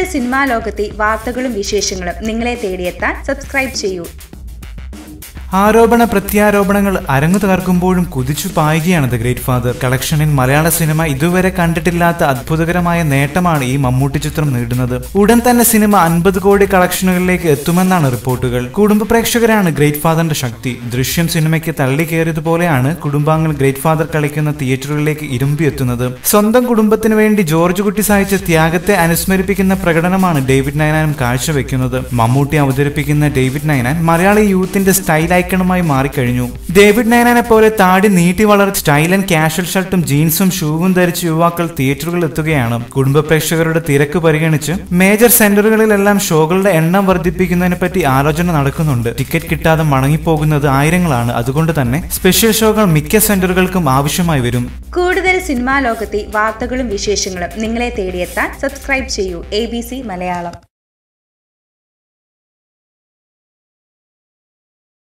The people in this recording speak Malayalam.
സിനിമാ ലോകത്തെ വാർത്തകളും വിശേഷങ്ങളും നിങ്ങളെ തേടിയെത്താൻ സബ്സ്ക്രൈബ് ചെയ്യൂ ആരോപണ പ്രത്യാരോപണങ്ങൾ അരങ്ങു തകർക്കുമ്പോഴും കുതിച്ചു പായുകയാണ് ദ ഗ്രേറ്റ് ഫാദർ കളക്ഷനിൽ മലയാള സിനിമ ഇതുവരെ കണ്ടിട്ടില്ലാത്ത അത്ഭുതകരമായ നേട്ടമാണ് ഈ മമ്മൂട്ടി ചിത്രം നേടുന്നത് ഉടൻ തന്നെ സിനിമ അൻപത് കോടി കളക്ഷനുകളിലേക്ക് എത്തുമെന്നാണ് റിപ്പോർട്ടുകൾ കുടുംബ പ്രേക്ഷകരാണ് ഗ്രേറ്റ് ഫാദറിന്റെ ശക്തി ദൃശ്യം സിനിമയ്ക്ക് തള്ളിക്കയറിയതുപോലെയാണ് കുടുംബാംഗങ്ങൾ ഗ്രേറ്റ് ഫാദർ കളിക്കുന്ന തിയേറ്ററുകളിലേക്ക് ഇരുമ്പിയെത്തുന്നത് സ്വന്തം കുടുംബത്തിന് വേണ്ടി ജോർജ് കുട്ടി സഹിച്ച ത്യാഗത്തെ അനുസ്മരിപ്പിക്കുന്ന പ്രകടനമാണ് ഡേവിഡ് നയനാനും കാഴ്ചവെക്കുന്നത് മമ്മൂട്ടി അവതരിപ്പിക്കുന്ന ഡേവിഡ് നയനാൻ മലയാളി യൂത്തിന്റെ സ്റ്റൈൽ ഐക്കണുമായി മാറിക്കഴിഞ്ഞു ഡേവിഡ് നയനാനെ പോലെ താടി നീട്ടി വളർ സ്റ്റൈൽ ആൻഡ് കാഷ്വൽ ഷർട്ടും ജീൻസും ഷൂവും ധരിച്ച് യുവാക്കൾ തിയേറ്ററുകളിൽ എത്തുകയാണ് കുടുംബ പ്രേക്ഷകരുടെ തിരക്ക് പരിഗണിച്ച് മേജർ സെന്ററുകളിലെല്ലാം ഷോകളുടെ എണ്ണം വർദ്ധിപ്പിക്കുന്നതിനെ പറ്റി ആലോചന നടക്കുന്നുണ്ട് ടിക്കറ്റ് കിട്ടാതെ മടങ്ങിപ്പോകുന്നത് ആയിരങ്ങളാണ് അതുകൊണ്ട് തന്നെ സ്പെഷ്യൽ ഷോകൾ മിക്ക സെന്ററുകൾക്കും ആവശ്യമായി വരും കൂടുതൽ സിനിമാ ലോകത്തെ വാർത്തകളും വിശേഷങ്ങളും നിങ്ങളെ തേടിയെത്താൻ സബ്സ്ക്രൈബ് ചെയ്യൂ എ മലയാളം